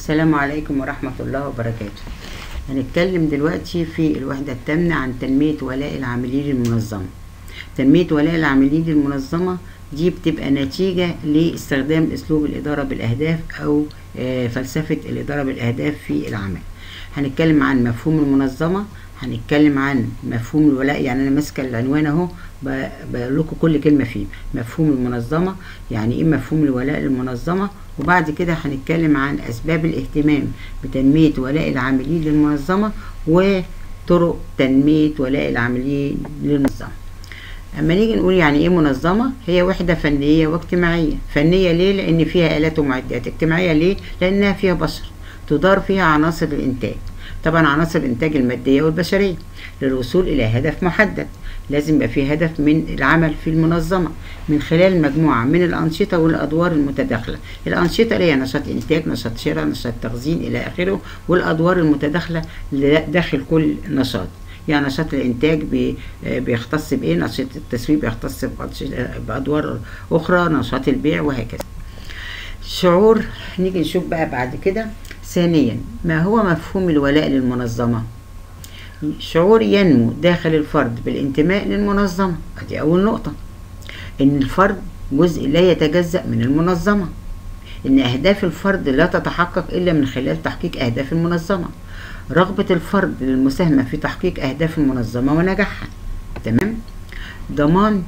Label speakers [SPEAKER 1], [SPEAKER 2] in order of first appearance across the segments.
[SPEAKER 1] السلام عليكم ورحمة الله وبركاته هنتكلم دلوقتي في الوحدة الثامنة عن تنمية ولاء العاملين المنظمة تنمية ولاء العاملين المنظمة دي بتبقى نتيجة لاستخدام أسلوب الإدارة بالأهداف أو آه، فلسفة الإدارة بالأهداف في العمل هنتكلم عن مفهوم المنظمة هنتكلم عن مفهوم الولاء يعني أنا ماسكة العنوان أهو ب- بقول لكم كل كلمة فيه مفهوم المنظمة يعني إيه مفهوم الولاء للمنظمة وبعد كده هنتكلم عن أسباب الاهتمام بتنمية ولاء العاملين للمنظمة وطرق تنمية ولاء العاملين للمنظمة اما نيجي نقول يعني ايه منظمه هي وحده فنيه واجتماعيه فنيه ليه لان فيها الات ومعدات اجتماعيه ليه لانها فيها بشر تدار فيها عناصر الانتاج طبعا عناصر الانتاج الماديه والبشريه للوصول الى هدف محدد لازم يبقى في هدف من العمل في المنظمه من خلال مجموعه من الانشطه والادوار المتداخله الانشطه اللي هي نشاط انتاج نشاط شراء نشاط تخزين الى اخره والادوار المتداخله اللي داخل كل نشاط يعني نشاط الانتاج بي- آه بيختص بايه نشاط التسويق بيختص بأنش- بادوار اخرى نشاط البيع وهكذا شعور نيجي نشوف بقى بعد كده ثانيا ما هو مفهوم الولاء للمنظمه شعور ينمو داخل الفرد بالانتماء للمنظمه دي اول نقطه ان الفرد جزء لا يتجزأ من المنظمه ان اهداف الفرد لا تتحقق الا من خلال تحقيق اهداف المنظمه رغبة الفرد للمساهمة في تحقيق أهداف المنظمة ونجاحها تمام ضمان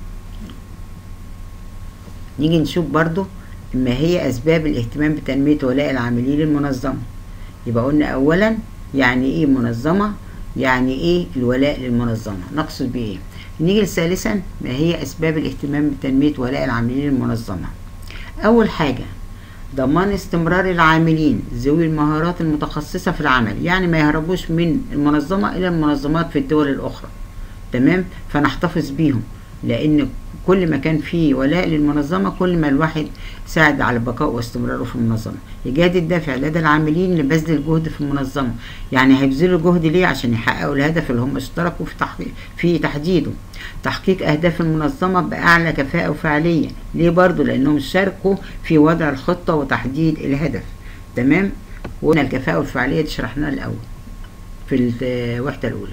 [SPEAKER 1] نيجي نشوف برضو ما هي أسباب الاهتمام بتنمية ولاء العاملين للمنظمة يبقى قلنا أولا يعني إيه منظمة يعني إيه الولاء للمنظمة نقصد بإيه نيجي ثالثا ما هي أسباب الاهتمام بتنمية ولاء العاملين للمنظمة أول حاجة ضمان استمرار العاملين ذوي المهارات المتخصصة في العمل يعني ما يهربوش من المنظمة إلى المنظمات في الدول الأخرى تمام فنحتفظ بيهم لأن كل ما كان فيه ولاء للمنظمة كل ما الواحد ساعد على بقاء واستمراره في المنظمة إيجاد الدافع لدى العاملين لبذل الجهد في المنظمة يعني هيبذلوا جهد ليه عشان يحققوا الهدف اللي هم اشتركوا في تحقيق في تحديده تحقيق أهداف المنظمة بأعلى كفاءة وفعالية ليه برضو لأنهم شاركوا في وضع الخطة وتحديد الهدف تمام وقلنا الكفاءة والفعالية دي شرحناها الأول في الوحدة الأولى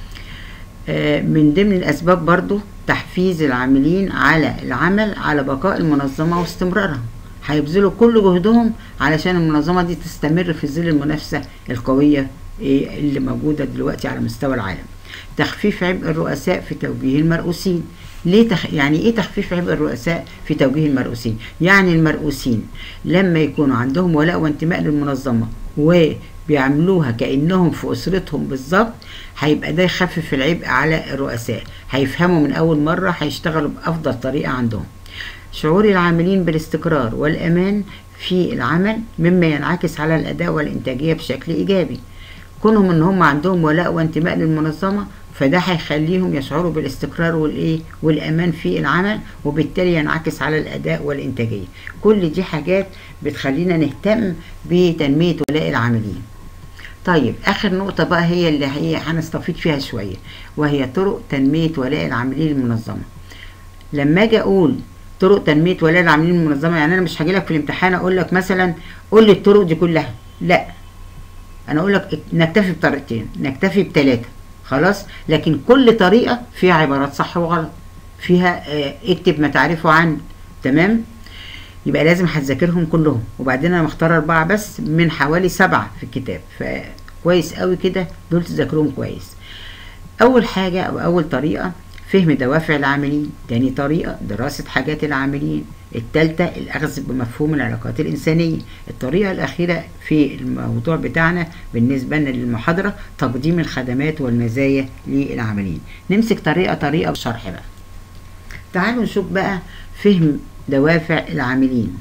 [SPEAKER 1] آه، من ضمن الأسباب برضو تحفيز العاملين على العمل على بقاء المنظمة واستمرارها هيبذلوا كل جهدهم علشان المنظمة دي تستمر في ظل المنافسة القوية إيه اللي موجودة دلوقتي على مستوى العالم تخفيف عبء الرؤساء في توجيه المرؤوسين ليه تخ... يعني ايه تخفيف عبء الرؤساء في توجيه المرؤوسين يعني المرؤوسين لما يكونوا عندهم ولاء وانتماء للمنظمة وبيعملوها كأنهم في أسرتهم بالظبط هيبقى ده يخفف العبء على الرؤساء هيفهموا من أول مرة هيشتغلوا بأفضل طريقة عندهم شعور العاملين بالاستقرار والأمان في العمل مما ينعكس على الأداء والإنتاجية بشكل إيجابي كونهم ان هم عندهم ولاء وانتماء للمنظمه فده هيخليهم يشعروا بالاستقرار والايه والامان في العمل وبالتالي ينعكس على الاداء والانتاجيه كل دي حاجات بتخلينا نهتم بتنميه ولاء العاملين طيب اخر نقطه بقى هي اللي هي هنستفيد فيها شويه وهي طرق تنميه ولاء العاملين للمنظمه لما اجي اقول طرق تنميه ولاء العاملين للمنظمه يعني انا مش هاجي لك في الامتحان اقول لك مثلا قول لي الطرق دي كلها لا انا اقول لك نكتفي بطريقتين نكتفي بثلاثه خلاص لكن كل طريقه فيها عبارات صح وغلط فيها آه، اكتب ما تعرفه عنه تمام يبقى لازم هتذاكرهم كلهم وبعدين انا مختار اربعه بس من حوالي سبعه في الكتاب فكويس قوي كده دول تذاكرهم كويس اول حاجه او اول طريقه فهم دوافع العاملين تاني طريقة دراسة حاجات العاملين التالتة الأخذ بمفهوم العلاقات الإنسانية الطريقة الأخيرة في الموضوع بتاعنا بالنسبة لنا للمحاضرة تقديم الخدمات والمزايا للعاملين نمسك طريقة طريقة بشرح بقى تعالوا نشوف بقى فهم دوافع العاملين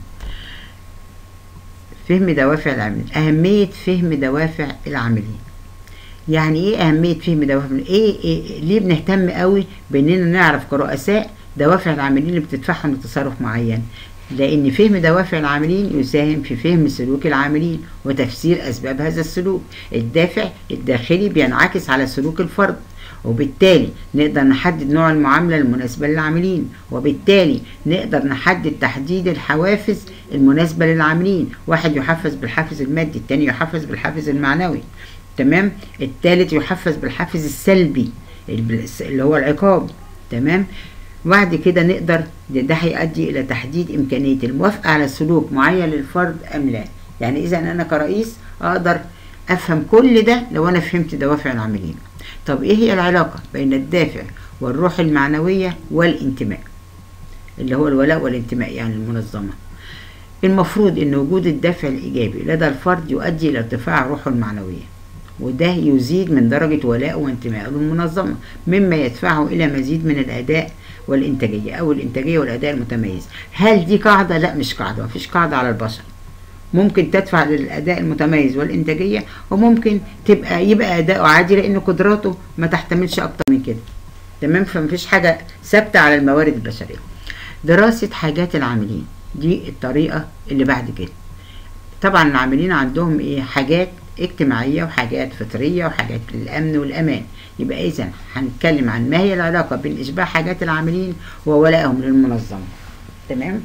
[SPEAKER 1] فهم دوافع العاملين أهمية فهم دوافع العاملين يعني ايه اهميه فهم دوافع إيه, ايه ليه بنهتم قوي باننا نعرف كرؤساء دوافع العاملين اللي بتدفعهم لتصرف معين لان فهم دوافع العاملين يساهم في فهم سلوك العاملين وتفسير اسباب هذا السلوك الدافع الداخلي بينعكس على سلوك الفرد وبالتالي نقدر نحدد نوع المعاملة المناسبة للعاملين وبالتالي نقدر نحدد تحديد الحوافز المناسبة للعاملين واحد يحفز بالحافز المادي التاني يحفز بالحافز المعنوي تمام التالت يحفز بالحافز السلبي اللي هو العقاب تمام وبعد كده نقدر ده هيؤدي الى تحديد امكانيه الموافقه على سلوك معين للفرد ام لا يعني اذا انا كرئيس اقدر افهم كل ده لو انا فهمت دوافع العاملين طب ايه هي العلاقه بين الدافع والروح المعنويه والانتماء اللي هو الولاء والانتماء يعني المنظمه المفروض ان وجود الدافع الايجابي لدى الفرد يؤدي الى ارتفاع روحه المعنويه وده يزيد من درجة ولائه وانتمائه للمنظمة مما يدفعه إلى مزيد من الأداء والإنتاجية أو الإنتاجية والأداء المتميز هل دي قاعدة؟ لا مش قاعدة مفيش قاعدة على البشر ممكن تدفع للأداء المتميز والإنتاجية وممكن تبقى يبقى أداؤه عادي لأن قدراته ما تحتملش أكتر من كده تمام فمفيش حاجة ثابتة على الموارد البشرية دراسة حاجات العاملين دي الطريقة اللي بعد كده طبعا العاملين عندهم ايه حاجات اجتماعية وحاجات فطرية وحاجات للأمن والأمان يبقى إذا هنتكلم عن ما هي العلاقة بين إشباع حاجات العاملين وولائهم للمنظمة تمام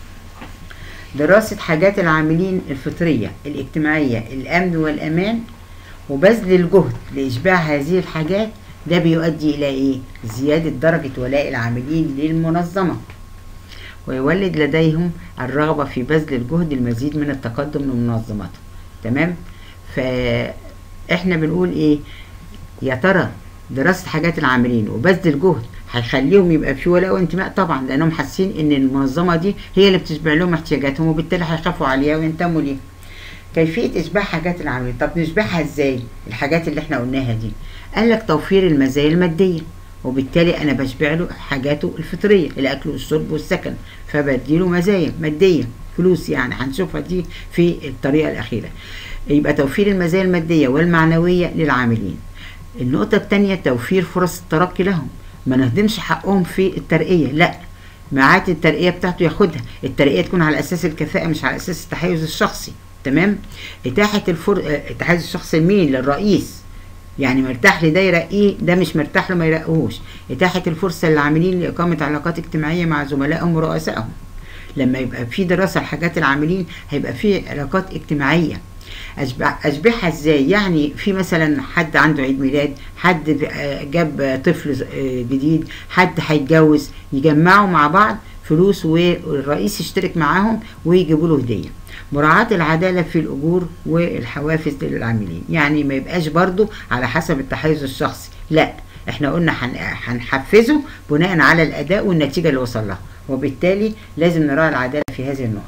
[SPEAKER 1] دراسة حاجات العاملين الفطرية الاجتماعية الأمن والأمان وبذل الجهد لإشباع هذه الحاجات ده بيؤدي إلى إيه؟ زيادة درجة ولاء العاملين للمنظمة ويولد لديهم الرغبة في بذل الجهد المزيد من التقدم لمنظمتهم تمام؟ فاحنا بنقول ايه يا ترى دراسة حاجات العاملين وبذل الجهد هيخليهم يبقى في ولاء وانتماء طبعا لانهم حاسين ان المنظمة دي هي اللي بتشبع لهم احتياجاتهم وبالتالي هيخافوا عليها وينتموا ليها كيفية إشباع حاجات العاملين طب نشبعها ازاي الحاجات اللي احنا قلناها دي قال لك توفير المزايا المادية وبالتالي انا بشبع له حاجاته الفطرية الاكل والشرب والسكن فبديله مزايا مادية فلوس يعني هنشوفها دي في الطريقة الأخيرة يبقى توفير المزايا المادية والمعنوية للعاملين النقطة الثانية توفير فرص الترقي لهم ما نهدمش حقهم في الترقية لا ميعاد الترقية بتاعته ياخدها الترقية تكون على أساس الكفاءة مش على أساس التحيز الشخصي تمام إتاحة الفر... التحيز الشخصي لمين للرئيس يعني مرتاح لده يرقيه ده مش مرتاح له ما يرقوهوش إتاحة الفرصة للعاملين لإقامة علاقات اجتماعية مع زملائهم ورؤسائهم لما يبقى في دراسة لحاجات العاملين هيبقى في علاقات اجتماعية أشبع أشبعها ازاي يعني في مثلا حد عنده عيد ميلاد حد جاب طفل جديد حد هيتجوز يجمعوا مع بعض فلوس والرئيس يشترك معاهم ويجيبوا له هديه مراعاة العدالة في الأجور والحوافز للعاملين يعني ما يبقاش برضو على حسب التحيز الشخصي لا احنا قلنا هنحفزه بناء على الأداء والنتيجة اللي وصل لها وبالتالي لازم نراعي العدالة في هذه النقطة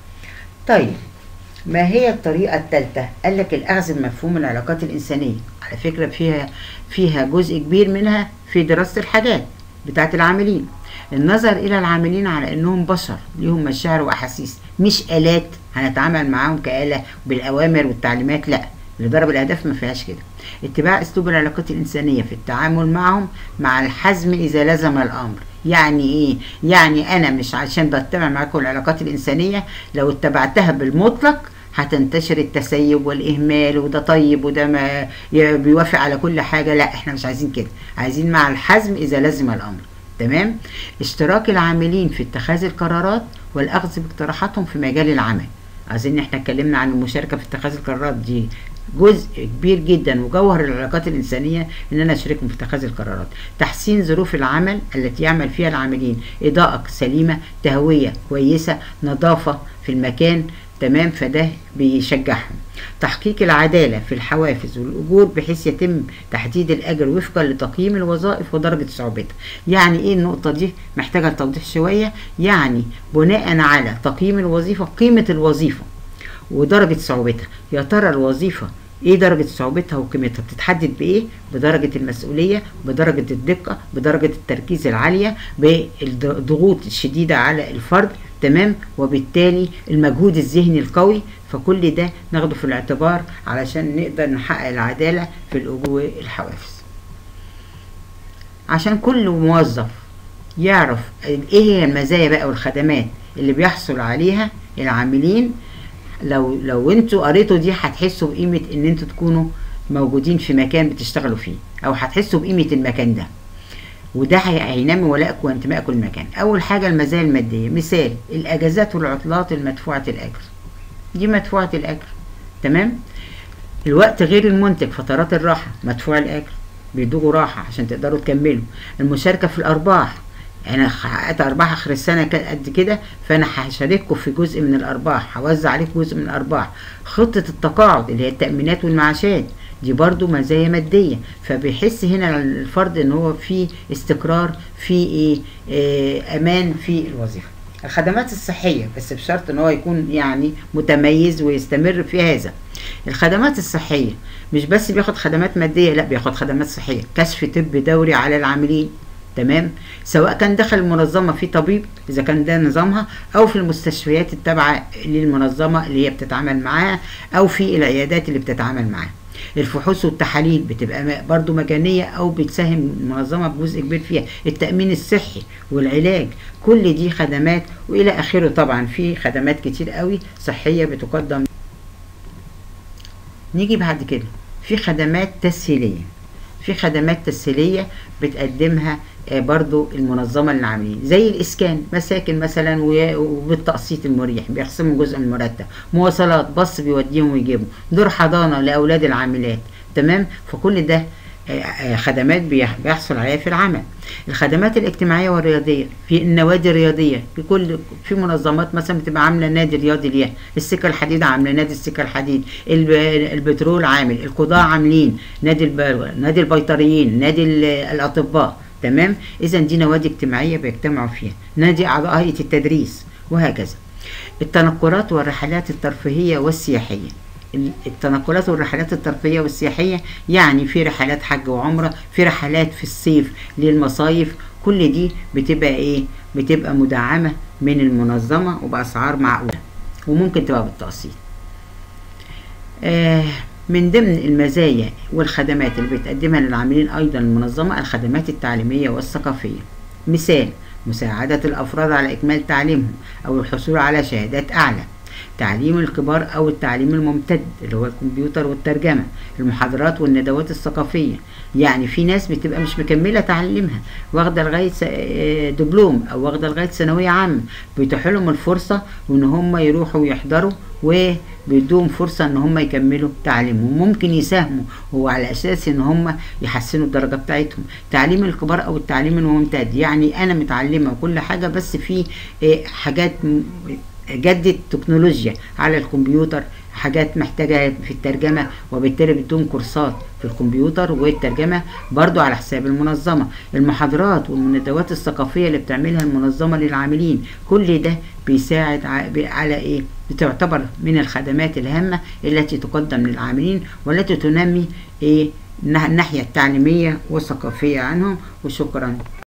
[SPEAKER 1] طيب ما هي الطريقة الثالثة؟ قال لك الأخذ بمفهوم العلاقات الإنسانية، على فكرة فيها فيها جزء كبير منها في دراسة الحاجات بتاعت العاملين. النظر إلى العاملين على إنهم بشر ليهم مشاعر وأحاسيس، مش آلات هنتعامل معاهم كآلة بالأوامر والتعليمات، لأ، لضرب الأهداف ما فيهاش كده. اتباع أسلوب العلاقات الإنسانية في التعامل معهم مع الحزم إذا لزم الأمر. يعني ايه يعني انا مش عشان بتبع معاكم العلاقات الانسانيه لو اتبعتها بالمطلق هتنتشر التسيب والاهمال وده طيب وده ما بيوافق على كل حاجه لا احنا مش عايزين كده عايزين مع الحزم اذا لزم الامر تمام اشتراك العاملين في اتخاذ القرارات والاخذ باقتراحاتهم في مجال العمل عايزين احنا اتكلمنا عن المشاركه في اتخاذ القرارات دي جزء كبير جدا وجوهر العلاقات الإنسانية إن أنا أشاركهم في اتخاذ القرارات تحسين ظروف العمل التي يعمل فيها العاملين إضاءة سليمة تهوية كويسة نظافة في المكان تمام فده بيشجعهم تحقيق العدالة في الحوافز والأجور بحيث يتم تحديد الأجر وفقا لتقييم الوظائف ودرجة صعوبتها يعني إيه النقطة دي محتاجة توضيح شوية يعني بناء على تقييم الوظيفة قيمة الوظيفة ودرجة صعوبتها يا ترى الوظيفة ايه درجة صعوبتها وقيمتها بتتحدد بايه بدرجة المسؤولية بدرجة الدقة بدرجة التركيز العالية بالضغوط الشديدة على الفرد تمام وبالتالي المجهود الذهني القوي فكل ده ناخده في الاعتبار علشان نقدر نحقق العدالة في الأجور والحوافز عشان كل موظف يعرف ايه هي المزايا بقى والخدمات اللي بيحصل عليها العاملين لو لو انتوا قريتوا دي هتحسوا بقيمه ان انتوا تكونوا موجودين في مكان بتشتغلوا فيه او هتحسوا بقيمه المكان ده وده هينمي ولائكم وانتمائكم للمكان اول حاجه المزايا الماديه مثال الاجازات والعطلات المدفوعه الاجر دي مدفوعه الاجر تمام الوقت غير المنتج فترات الراحه مدفوع الاجر بيدوكوا راحه عشان تقدروا تكملوا المشاركه في الارباح انا حققت ارباح اخر السنه قد كده فانا هشارككم في جزء من الارباح هوزع عليكم جزء من الارباح خطه التقاعد اللي هي التامينات والمعاشات دي برضو مزايا مادية فبيحس هنا الفرد ان هو في استقرار في ايه, إيه امان في الوظيفة الخدمات الصحية بس بشرط ان هو يكون يعني متميز ويستمر في هذا الخدمات الصحية مش بس بياخد خدمات مادية لا بياخد خدمات صحية كشف طبي دوري على العاملين تمام سواء كان داخل المنظمة في طبيب إذا كان ده نظامها أو في المستشفيات التابعة للمنظمة اللي هي بتتعامل معاها أو في العيادات اللي بتتعامل معاها الفحوص والتحاليل بتبقى برضو مجانية أو بتساهم المنظمة بجزء كبير فيها التأمين الصحي والعلاج كل دي خدمات وإلى آخره طبعا في خدمات كتير قوي صحية بتقدم نيجي بعد كده في خدمات تسهيلية في خدمات تسهيلية بتقدمها برضو المنظمة للعاملين زي الإسكان مساكن مثلا وبالتقسيط المريح بيخصموا جزء من المرتب مواصلات باص بيوديهم ويجيبهم دور حضانة لأولاد العاملات تمام فكل ده خدمات بيحصل عليها في العمل الخدمات الاجتماعيه والرياضيه في النوادي الرياضيه في كل في منظمات مثلا بتبقى عامله نادي رياضي ليها السكه الحديد عامله نادي السكه الحديد البترول عامل القضاء عاملين نادي نادي البيطريين نادي الاطباء تمام اذا دي نوادي اجتماعيه بيجتمعوا فيها نادي اعضاء هيئه التدريس وهكذا التنقلات والرحلات الترفيهيه والسياحيه التنقلات والرحلات الترفيهيه والسياحيه يعني في رحلات حج وعمره في رحلات في الصيف للمصايف كل دي بتبقى ايه بتبقى مدعمه من المنظمه وباسعار معقوله وممكن تبقى بالتقسيط آه من ضمن المزايا والخدمات اللي بتقدمها للعاملين ايضا المنظمه الخدمات التعليميه والثقافيه مثال مساعده الافراد على اكمال تعليمهم او الحصول على شهادات اعلى تعليم الكبار او التعليم الممتد اللي هو الكمبيوتر والترجمه المحاضرات والندوات الثقافيه يعني في ناس بتبقى مش مكمله تعليمها واخده لغايه دبلوم او واخده لغايه ثانويه عامه بيتيح لهم الفرصه وان هم يروحوا ويحضروا وبيدوهم فرصة ان هم يكملوا تعليمهم ممكن يساهموا هو على اساس ان هم يحسنوا الدرجة بتاعتهم تعليم الكبار او التعليم الممتد يعني انا متعلمة كل حاجة بس في حاجات جدد تكنولوجيا على الكمبيوتر حاجات محتاجة في الترجمة وبالتالي بدون كورسات في الكمبيوتر والترجمة برضو على حساب المنظمة المحاضرات والندوات الثقافية اللي بتعملها المنظمة للعاملين كل ده بيساعد على ايه بتعتبر من الخدمات الهامة التي تقدم للعاملين والتي تنمي ايه الناحية التعليمية والثقافية عنهم وشكرا